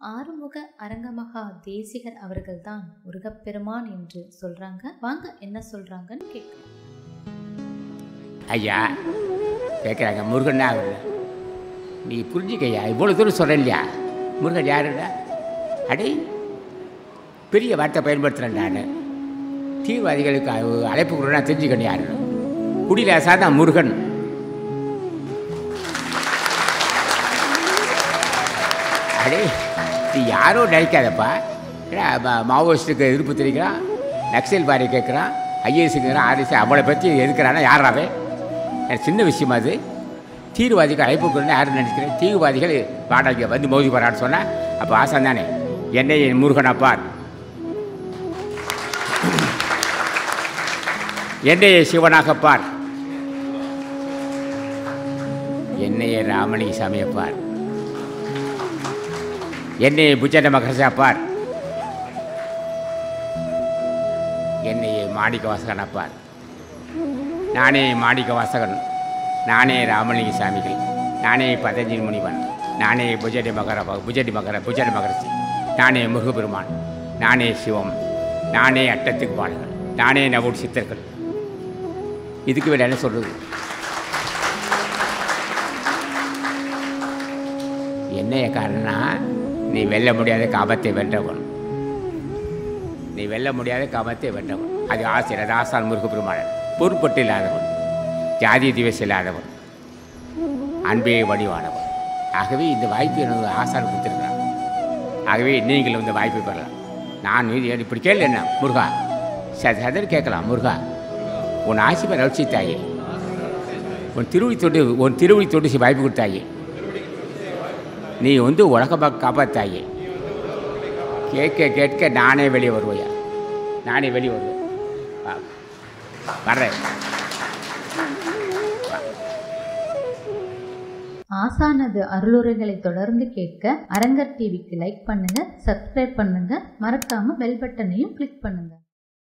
ஆறுமுக அரங்கமகா தேசிகர் அவர்கள்தான் முருகப்பெருமான் என்று சொல்றாங்க வாங்க என்ன சொல்றாங்கன்னு கேட்கலாம் ஐயா கேட்குறாங்க முருகன்னா அவர் நீ புரிஞ்சுக்கய்யா இவ்வளோ தூரம் சொல்கிற இல்லையா முருகன் யாருடா அடே பெரிய வார்த்தை பயன்படுத்துகிறேன் நான் தீவிரவாதிகளுக்கு அ- அழைப்பு கொடுறா தெரிஞ்சுக்கணும் யாரு குடிலாசா தான் முருகன் அடே நீ யாரோ நினைக்காதப்பா ஏன்னா ம- மாவோயிஸ்ட்டுக்கு எதிர்ப்பு தெரிவிக்கிறான் நக்சல் பாரி கேட்குறான் ஐஏஎஸ்ங்கிறான் ஆர்எஸ் அவளை பற்றி எதுக்குறானா யாராவே எனக்கு சின்ன விஷயமா அது தீவிரவாதிகள் அழைப்பு கொடுன்னு யாரும் நினைக்கிறேன் தீவிரவாதிகள் வாடகை வந்து மோதி போகிறான்னு சொன்னால் அப்போ ஆசான் தானே என்னை என் முருகன் அப்பார் என்னையே சிவனாக பார் என்னையே ராமலிங்க சாமியை பார் என்னையே புஜன மகரசா பார் என்னையே மாணிக்க வாசகனா பார் நானே மாணிக்க வாசகன் நானே ராமலிங்க சாமிகள் நானே பதஞ்சலி முனிவன் நானே புஜடி மகர புஜடி மகர புஜடி மகரசி நானே முருகபெருமான் நானே சிவம் நானே அட்டத்துக்கு பாடல்கள் நானே நவூர் சித்தர்கள் இதுக்கு வேற என்ன சொல்றது என்னைய காரணம்னா நீ வெல்ல முடியாத காபத்தை வென்றவன் நீ வெல்ல முடியாத காமத்தை வென்றவன் அது ஆசிரியர் ஆசான் முருகப்பெருமானன் பொறுப்பட்டு இல்லாதவன் ஜாதி திவஸ் இல்லாதவன் அன்பே வடிவானவன் ஆகவே இந்த வாய்ப்பு எனக்கு ஆசான் கொடுத்துருக்கிறான் ஆகவே நீங்களும் இந்த வாய்ப்பை பெறலாம் நான் இது இப்படி கேள்வி என்ன முருகா ச சதர் கேட்கலாம் முருகா உன் ஆசிப்பை ரட்சி தாயே உன் திருவடி தொட்டு உன் திருவடி தொட்டு சி வாய்ப்பு கொடுத்தாயே நீ வந்து உலகமாக காப்பாத்தாயே கேட்க கேட்க நானே வெளியே வருவையா நானே வெளியே வருவேன் வா வர்றேன் ஆசானது அருளுரைகளை தொடர்ந்து கேட்க அரங்கர் டிவிக்கு லைக் பண்ணுங்க சப்ஸ்கிரைப் பண்ணுங்க மறக்காம பெல் பட்டனையும் கிளிக் பண்ணுங்க